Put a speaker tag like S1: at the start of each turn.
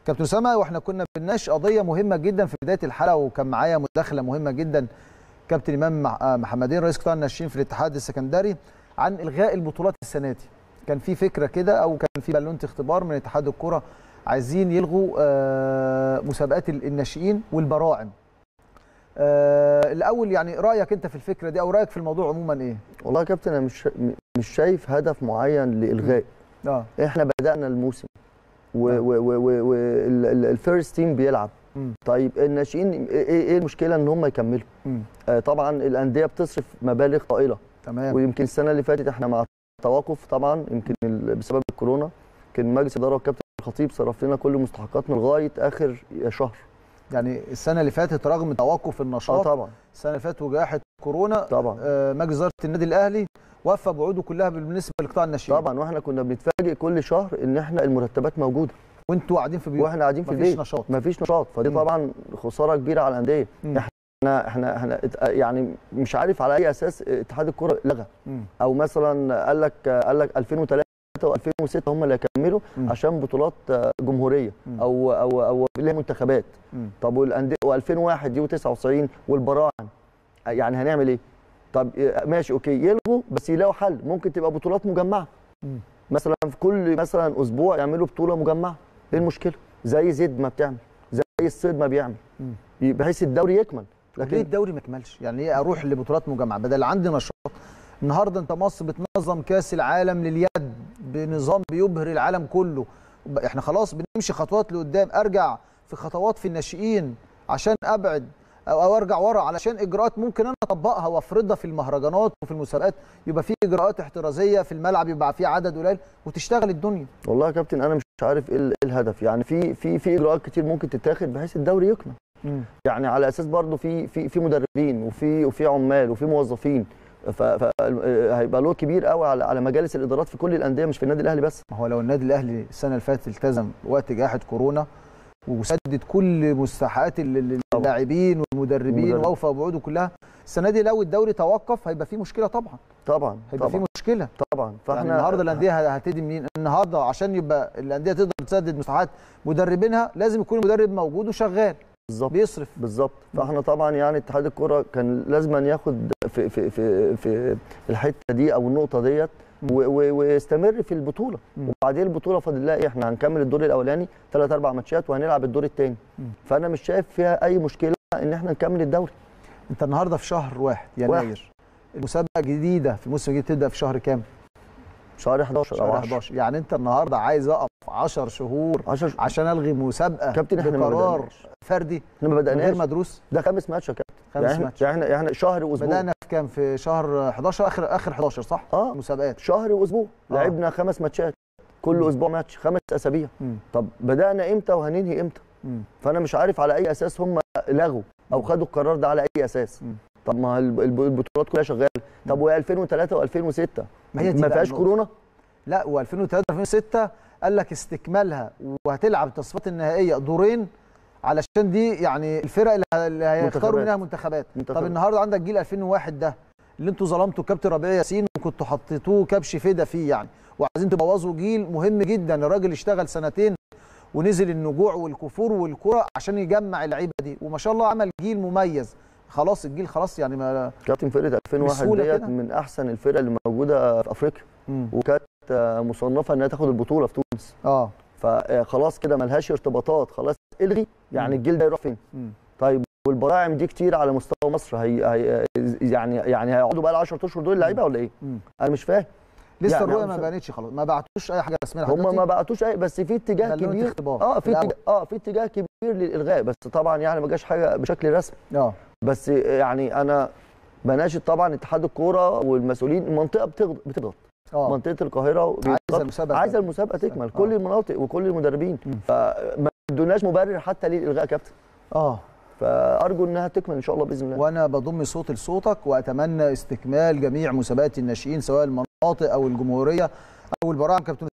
S1: كابتن اسامه واحنا كنا بنناقش قضيه مهمه جدا في بدايه الحلقه وكان معايا مداخله مهمه جدا كابتن امام مح- آه محمدين رئيس قطاع الناشئين في الاتحاد السكندري عن الغاء البطولات السنه دي كان في فكره كده او كان في بالونه اختبار من اتحاد الكره عايزين يلغوا آه، مسابقات ال- الناشئين والبراعم آه، الاول يعني رايك انت في الفكره دي او رايك في الموضوع عموما ايه
S2: والله يا كابتن انا مش مش شايف هدف معين لالغاء
S1: اه
S2: احنا بدانا الموسم والفيرست تيم بيلعب
S1: مم.
S2: طيب الناشئين ايه ايه المشكله ان هم يكملوا
S1: مم.
S2: آه طبعا الانديه بتصرف مبالغ طائله
S1: تمام
S2: ويمكن السنه اللي فاتت احنا مع توقف طبعا يمكن ال- بسبب الكورونا كان مجلس الاداره والكابتن الخطيب صرف لنا كل مستحقاتنا لغايه اخر شهر
S1: يعني السنه اللي فاتت رغم توقف
S2: اه
S1: النشاط
S2: طبعا
S1: السنه اللي فاتت وجائحه كورونا
S2: طبعا
S1: آه، مجلس اداره النادي الاهلي وفى بوعوده كلها بالنسبه لقطاع الناشئين
S2: طبعا واحنا كنا بنتفاجئ كل شهر ان احنا المرتبات موجوده
S1: وانتوا قاعدين في بيوت
S2: واحنا قاعدين في
S1: مفيش
S2: البيت
S1: نشاط
S2: مفيش نشاط فدي
S1: مم.
S2: طبعا خساره كبيره على الانديه
S1: مم.
S2: احنا احنا احنا ات- يعني مش عارف على اي اساس اتحاد الكره لغى
S1: مم.
S2: او مثلا قال لك قال لك 2003 و2006 هم اللي هيكملوا
S1: مم.
S2: عشان بطولات جمهوريه
S1: مم.
S2: او او او اللي هي منتخبات
S1: مم.
S2: طب والانديه و2001 دي و99 والبراعم يعني هنعمل ايه؟ طب ماشي اوكي يلغوا بس يلاقوا حل ممكن تبقى بطولات مجمعه
S1: مم.
S2: مثلا في كل مثلا اسبوع يعملوا بطوله مجمعه ايه المشكله؟ زي زد ما بتعمل زي الصيد ما بيعمل
S1: مم.
S2: بحيث الدوري يكمل
S1: ليه
S2: لكن
S1: الدوري ما كملش يعني ايه اروح لبطولات مجمعه بدل عندي نشاط النهارده انت مصر بتنظم كاس العالم لليد بنظام بيبهر العالم كله ب- احنا خلاص بنمشي خطوات لقدام ارجع في خطوات في الناشئين عشان ابعد او أو ارجع ورا علشان اجراءات ممكن انا اطبقها وافرضها في المهرجانات وفي المسابقات يبقى في اجراءات احترازيه في الملعب يبقى في عدد قليل وتشتغل الدنيا
S2: والله يا كابتن انا مش عارف ايه ال- إيه الهدف يعني في في في اجراءات كتير ممكن تتاخد بحيث الدوري يكمل يعني على اساس برضه في في في مدربين وفي وفي عمال وفي موظفين فهيبقى له كبير قوي على على مجالس الادارات في كل الانديه مش في النادي الاهلي بس
S1: ما هو لو النادي الاهلي السنه اللي فاتت التزم وقت جائحه كورونا وسدد كل مستحقات ال- ال-
S2: طبعا.
S1: اللاعبين والمدربين
S2: المدرب.
S1: واوفى بوعوده كلها السنه دي لو الدوري توقف هيبقى في مشكله طبعا
S2: طبعا
S1: هيبقى في
S2: طبعا
S1: مشكله
S2: طبعا
S1: فاحنا النهارده الانديه هتدي منين النهارده عشان يبقى الانديه تقدر تسدد مستحقات مدربينها لازم يكون المدرب موجود وشغال
S2: بالظبط
S1: بيصرف
S2: بالظبط فاحنا طبعا يعني اتحاد الكره كان لازم أن ياخد في في في في الحته دي او النقطه ديت و- و- ويستمر في البطوله
S1: مم.
S2: وبعدين البطوله فاضل لها ايه احنا هنكمل الدور الاولاني ثلاث اربع ماتشات وهنلعب الدور الثاني
S1: مم.
S2: فانا مش شايف فيها اي مشكله ان احنا نكمل الدوري
S1: انت النهارده في شهر واحد يناير المسابقه الجديده في الموسم الجديد تبدا في شهر كام؟
S2: شهر 11 او
S1: شهر
S2: 10
S1: 11 يعني انت النهارده عايز اقف 10 شهور
S2: 10
S1: عشان الغي مسابقه
S2: كابتن احنا ما
S1: بقرار
S2: بدأناش.
S1: فردي
S2: احنا ما
S1: من غير
S2: بدأناش
S1: مدروس
S2: ده خامس ماتش يا كابتن
S1: خمس
S2: يعني احنا
S1: ماتش
S2: يعني احنا يعني شهر واسبوع
S1: بدانا في كام في شهر 11 اخر اخر 11 صح
S2: اه
S1: مسابقات
S2: شهر واسبوع
S1: آه.
S2: لعبنا خمس ماتشات كل
S1: مم.
S2: اسبوع ماتش خمس اسابيع
S1: مم.
S2: طب بدأنا امتى وهننهي امتى
S1: مم.
S2: فانا مش عارف على اي اساس هم لغوا او خدوا القرار ده على اي اساس
S1: مم.
S2: طب ما الب- الب- البطولات كلها شغاله طب و2003 و2006
S1: ما هي دي
S2: ما
S1: بقى
S2: فيهاش
S1: النقطة.
S2: كورونا
S1: لا و2003 2006 قال لك استكمالها وهتلعب التصفيات النهائيه دورين علشان دي يعني الفرق اللي ه- اللي هيختاروا
S2: منتخبات.
S1: منها منتخبات طب
S2: منتخبات.
S1: النهارده عندك جيل 2001 ده اللي انتوا ظلمتوا كابتن ربيع ياسين وكنتوا حطيتوه كبش فدا فيه يعني وعايزين تبوظوا جيل مهم جدا الراجل اشتغل سنتين ونزل النجوع والكفور والكرة عشان يجمع اللعيبه دي وما شاء الله عمل جيل مميز خلاص الجيل خلاص يعني ما
S2: كابتن فرقه 2001
S1: بسهولة
S2: ديت
S1: كده؟
S2: من احسن الفرق اللي موجوده في افريقيا
S1: مم.
S2: وكانت آه، مصنفه انها تاخد البطوله في تونس
S1: اه
S2: فخلاص كده ملهاش ارتباطات خلاص الغي يعني الجيل ده يروح فين
S1: مم.
S2: طيب والبراعم دي كتير على مستوى مصر هي, هي يعني يعني هيقعدوا بقى ال 10 اشهر دول اللعيبه ولا ايه؟
S1: مم.
S2: انا مش فاهم
S1: لسه
S2: يعني
S1: الرؤيه
S2: أنا
S1: ما
S2: مش-
S1: بانتش خلاص ما بعتوش اي حاجه رسميه لحد
S2: هم ما
S1: دلوقتي.
S2: بعتوش اي بس في اتجاه
S1: بلونة
S2: كبير
S1: اختبار
S2: اه في
S1: الأول.
S2: اتجاه اه في اتجاه كبير للالغاء بس طبعا يعني ما جاش حاجه بشكل رسمي
S1: اه
S2: بس يعني انا بناشد طبعا اتحاد الكوره والمسؤولين المنطقه بتضغط بتضغط
S1: اه
S2: منطقه القاهره
S1: عايزه
S2: بيضغط-
S1: المسابقه
S2: عايزه المسابقه تكمل
S1: آه.
S2: كل المناطق وكل المدربين
S1: مم.
S2: فما ادوناش مبرر حتى للالغاء كابتن
S1: اه
S2: فارجو انها تكمل ان شاء الله باذن الله
S1: وانا بضم صوت لصوتك واتمنى استكمال جميع مسابقات الناشئين سواء المناطق او الجمهوريه او البراعم كابتن